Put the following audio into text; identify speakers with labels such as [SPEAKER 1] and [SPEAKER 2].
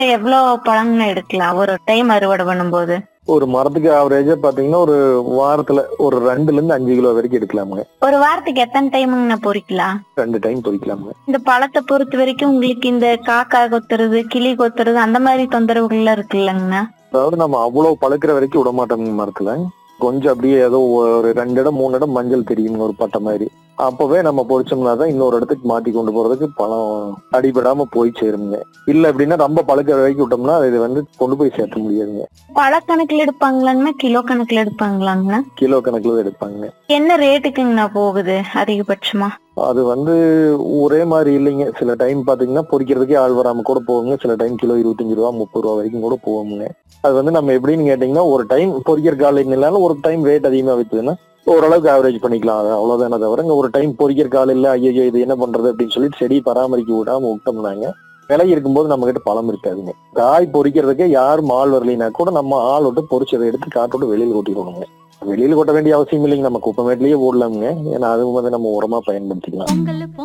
[SPEAKER 1] எவ்வளவு பழம்னு எடுக்கலாம் ஒரு டைம் அறுவடை பண்ணும்போது
[SPEAKER 2] ஒரு மரத்துக்கு ஆவரேஜா பாத்தீங்கன்னா ஒரு வாரத்துல ஒரு ரெண்டுல இருந்து அஞ்சு கிலோ வரைக்கும் எடுக்கலாமுங்க
[SPEAKER 1] ஒரு வாரத்துக்கு எத்தனை டைமுங்கண்ணா பொறிக்கலாம்
[SPEAKER 2] ரெண்டு டைம் பொறிக்கலாமுங்க
[SPEAKER 1] இந்த பழத்தை பொறுத்த வரைக்கும் உங்களுக்கு இந்த காக்கா கொத்துறது கிளி கொத்துறது அந்த மாதிரி தொந்தரவுகள்லாம் இருக்குல்லங்கண்ணா
[SPEAKER 2] அதாவது நம்ம அவ்வளவு பழுக்கிற வரைக்கும் விட மாட்டோங்க மரத்துல கொஞ்சம் அப்படியே ஏதோ ஒரு ரெண்டு இடம் மூணு இடம் மஞ்சள் தெரியுங்க ஒரு பட்டை மாதிரி அப்பவே நம்ம பொறிச்சோம்னா தான் இன்னொரு இடத்துக்கு மாத்தி கொண்டு போறதுக்கு பழம் அடிபடாம போய் சேருங்க இல்ல அப்படின்னா ரொம்ப பழுக்கிற வரைக்கும் விட்டோம்னா இது வந்து கொண்டு போய் சேர்த்த முடியாதுங்க
[SPEAKER 1] பழக்கணக்கில் எடுப்பாங்களாங்கண்ணா கிலோ கணக்குல எடுப்பாங்களாங்கண்ணா
[SPEAKER 2] கிலோ கணக்குல தான் எடுப்பாங்க
[SPEAKER 1] என்ன ரேட்டுக்குங்கண்ணா போகுது அதிகபட்சமா
[SPEAKER 2] அது வந்து ஒரே மாதிரி இல்லைங்க சில டைம் பாத்தீங்கன்னா பொரிக்கிறதுக்கே ஆள் வராம கூட போகுங்க சில டைம் கிலோ இருபத்தஞ்சு ரூபா முப்பது ரூபா வரைக்கும் கூட போகுங்க அது வந்து நம்ம எப்படின்னு கேட்டீங்கன்னா ஒரு டைம் பொரிக்கிற கால இல்லைனாலும் ஒரு டைம் ரேட் அதிகமா வித்துதுன்னா ஓரளவுக்கு ஆவரேஜ் பண்ணிக்கலாம் அது அவ்வளவுதானே தவிர இங்க ஒரு டைம் பொரிக்கிற கால இல்ல ஐயோ இது என்ன பண்றது அப்படின்னு சொல்லி செடி பராமரிக்க விடாம விட்டோம்னாங்க விலை இருக்கும்போது நம்ம கிட்ட பழம் இருக்காதுங்க காய் பொரிக்கிறதுக்கே யாரும் ஆள் வரலைன்னா கூட நம்ம ஆள் விட்டு பொரிச்சதை எடுத்து காட்டோட்டு வெளியில கொட்டிடணுங்க வெளியில கொட்ட வேண்டிய அவசியம் இல்லைங்க நம்ம குப்பமேட்லயே ஓடலாமுங்க ஏன்னா அது வந்து நம்ம உரமா பயன்படுத்திக்கலாம்
[SPEAKER 3] பொங்கல்